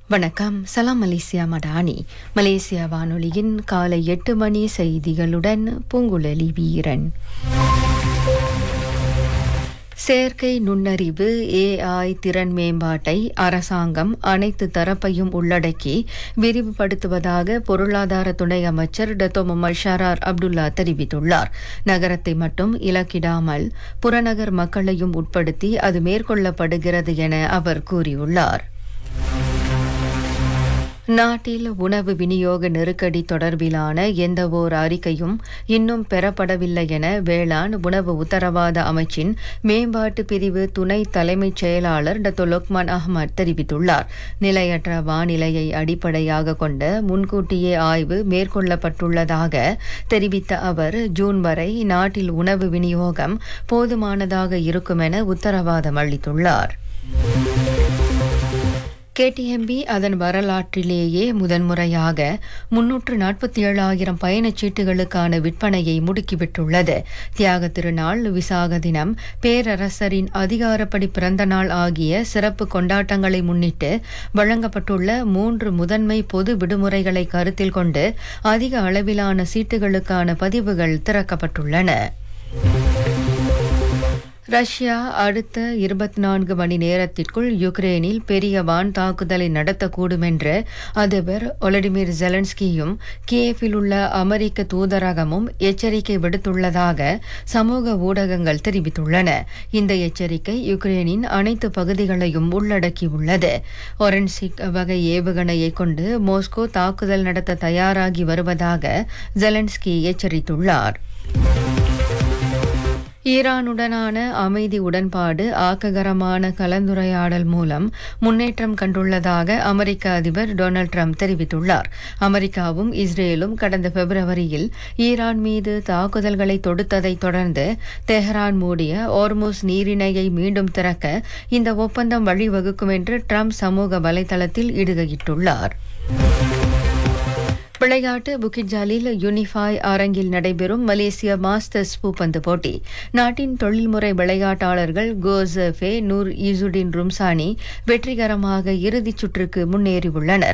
வணக்கம் சலாம் Malaysia Madani Malaysia வானொலியின் காலை எட்டு மணி செய்திகளுடன் பூங்குழலி வீரன் செயற்கை நுண்ணறிவு ஏஐ திறன் மேம்பாட்டை அரசாங்கம் அனைத்து தரப்பையும் உள்ளடக்கி விரிவுபடுத்துவதாக பொருளாதார துணை அமைச்சர் டத்தோ முகமது ஷரார் அப்துல்லா தெரிவித்துள்ளார் நகரத்தை மட்டும் இலக்கிடாமல் புறநகர் மக்களையும் உட்படுத்தி அது மேற்கொள்ளப்படுகிறது என அவர் கூறியுள்ளார் நாட்டில் உணவு விநியோக நெருக்கடி தொடர்பிலான எந்தவோர் அறிக்கையும் இன்னும் பெறப்படவில்லை என வேளாண் உணவு உத்தரவாத அமைச்சின் மேம்பாட்டு பிரிவு துணை தலைமைச் செயலாளர் டத்தோ லொக்மான் அஹ்மத் தெரிவித்துள்ளார் நிலையற்ற வானிலையை அடிப்படையாக கொண்ட முன்கூட்டியே ஆய்வு மேற்கொள்ளப்பட்டுள்ளதாக தெரிவித்த அவர் ஜூன் வரை நாட்டில் உணவு விநியோகம் போதுமானதாக இருக்கும் என உத்தரவாதம் அளித்துள்ளார் கேடிஎம்பி அதன் வரலாற்றிலேயே முதன்முறையாக முன்னூற்று நாற்பத்தி ஏழாயிரம் பயணச் சீட்டுகளுக்கான விற்பனையை முடுக்கிவிட்டுள்ளது தியாக திருநாள் விசாக தினம் பேரரசரின் அதிகாரப்படி பிறந்த நாள் ஆகிய சிறப்பு கொண்டாட்டங்களை முன்னிட்டு வழங்கப்பட்டுள்ள மூன்று முதன்மை பொது விடுமுறைகளை கருத்தில் கொண்டு அதிக அளவிலான சீட்டுகளுக்கான பதிவுகள் திறக்கப்பட்டுள்ளன ரஷ்யா அடுத்த இருபத்தி நான்கு மணி நேரத்திற்குள் யுக்ரேனில் பெரிய வான் தாக்குதலை நடத்தக்கூடும் என்று அதிபர் ஒலடிமிர் ஜெலன்ஸ்கியும் கியேஃபில் உள்ள அமெரிக்க தூதரகமும் எச்சரிக்கை விடுத்துள்ளதாக சமூக ஊடகங்கள் தெரிவித்துள்ளன இந்த எச்சரிக்கை யுக்ரேனின் அனைத்து பகுதிகளையும் உள்ளடக்கியுள்ளது ஒரன்சிக் வகை ஏவுகணையை கொண்டு மோஸ்கோ தாக்குதல் நடத்த தயாராகி வருவதாக ஜெலன்ஸ்கி எச்சரித்துள்ளார் ஈரானுடனான அமைதி உடன்பாடு ஆக்ககரமான கலந்துரையாடல் மூலம் முன்னேற்றம் கண்டுள்ளதாக அமெரிக்க அதிபர் டொனால்டு ட்ரம்ப் தெரிவித்துள்ளார் அமெரிக்காவும் இஸ்ரேலும் கடந்த பிப்ரவரியில் ஈரான் மீது தாக்குதல்களை தொடுத்ததைத் தொடர்ந்து தெஹ்ரான் மூடிய ஓர்முஸ் நீரிணையை மீண்டும் திறக்க இந்த ஒப்பந்தம் வழிவகுக்கும் என்று ட்ரம்ப் சமூக வலைதளத்தில் இடுகையிட்டுள்ளார் விளையாட்டு புக்கிஜாலில் யூனிஃபாய் அரங்கில் நடைபெறும் மலேசிய மாஸ்டர்ஸ் பூப்பந்து போட்டி நாட்டின் தொழில்முறை விளையாட்டாளர்கள் கோசஃபே நூர் ஈசுடின் ரும்சானி வெற்றிகரமாக இறுதிச் சுற்றுக்கு முன்னேறியுள்ளனர்